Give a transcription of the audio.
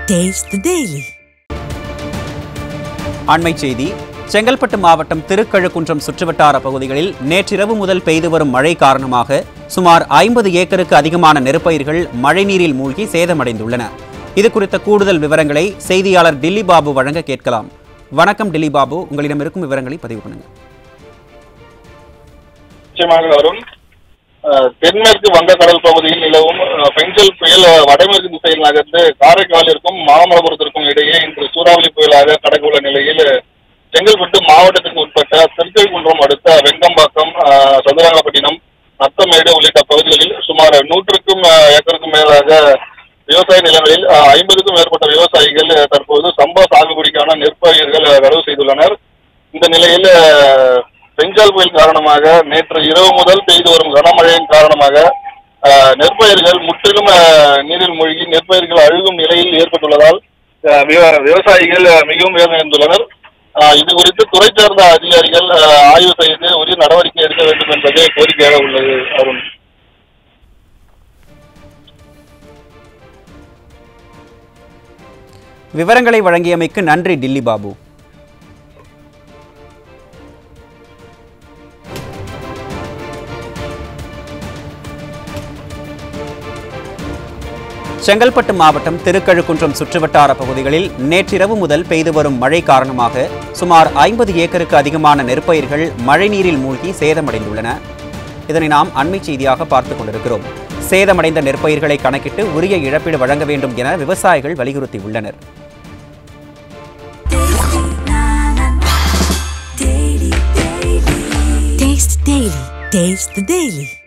Taste the Daily. அண்மைச் செய்தி செங்கல்பட்டு மாவட்டம் திருக்கழுக்குன்றம் சுற்றுவட்டார பகுதிகளில் நேற்றிரவு முதல் பெய்து வரும் மழை காரணமாக சுமார் ஐம்பது ஏக்கருக்கு அதிகமான நெற்பயிர்கள் மழைநீரில் மூழ்கி சேதமடைந்துள்ளன இது குறித்த கூடுதல் விவரங்களை செய்தியாளர் டில்லி பாபு வழங்க கேட்கலாம் வணக்கம் டில்லி பாபு உங்களிடம் இருக்கும் விவரங்களை பதிவு பண்ணுங்க நிச்சயமாக வரும் அஹ், தென்மேற்கு வங்கக்கடல் பகுதியில் நிலவும் அஹ், பெஞ்சல் புயல் அஹ், வடமேற்கு திசையில் நகர்ந்து காரைக்காலிற்கும் மாமல்லபுரத்திற்கும் இடையே இன்று சூறாவளி புயலாக கடக்க உள்ள நிலையில் செங்கல்பட்டு மாவட்டத்திற்கு உட்பட்ட திருக்கல்குன்றம் அடுத்த வெங்கம்பாக்கம் அஹ், சதுரங்கப்பட்டினம் நத்தமேடு உள்ளிட்ட பகுதிகளில் சுமார் நூற்றுக்கும் அஹ், ஏக்கருக்கும் மேலாக விவசாய நிலங்களில் அஹ், ஐம்பதுக்கும் மேற்பட்ட விவசாயிகள் அஹ், தற்போது சம்பா சாகுபடிக்கான நெற்பயிர்கள் அஹ், நடவு செய்துள்ளனர் இந்த நிலையில் அஹ், பெஞ்சால் புயல் காரணமாக நேற்று இரவு முதல் பெய்து வரும் கனமழையின் காரணமாக அஹ், நெற்பயிர்கள் முற்றிலும் அஹ், நீரில் மூழ்கி நெற்பயிர்கள் அழுகும் நிலையில் ஏற்பட்டுள்ளதால் அஹ், விவ- விவசாயிகள் அஹ், மிகவும் வேதனையடைந்துள்ளனர் அஹ், இது குறித்து துறை சார்ந்த அதிகாரிகள் அஹ், ஆய்வு செய்து உரிய நடவடிக்கை எடுக்க வேண்டும் என்பது கோரிக்கையாக உள்ளது அருண் விவரங்களை வழங்கியமைக்கு நன்றி டில்லி பாபு செங்கல்பட்டு மாவட்டம் திருக்கழுக்குன்றம் சுற்றுவட்டார பகுதிகளில் நேற்றிரவு முதல் பெய்து வரும் மழை காரணமாக சுமார் ஐம்பது ஏக்கருக்கு அதிகமான நெற்பயிர்கள் மழைநீரில் மூழ்கி சேதமடைந்துள்ளன இதனை நாம் அண்மை செய்தியாக பார்த்துக் கொண்டிருக்கிறோம் சேதமடைந்த நெற்பயிர்களை கணக்கிட்டு உரிய இழப்பீடு வழங்க வேண்டும் என விவசாயிகள் வலியுறுத்தியுள்ளனர் Taste Daily. Taste the Daily.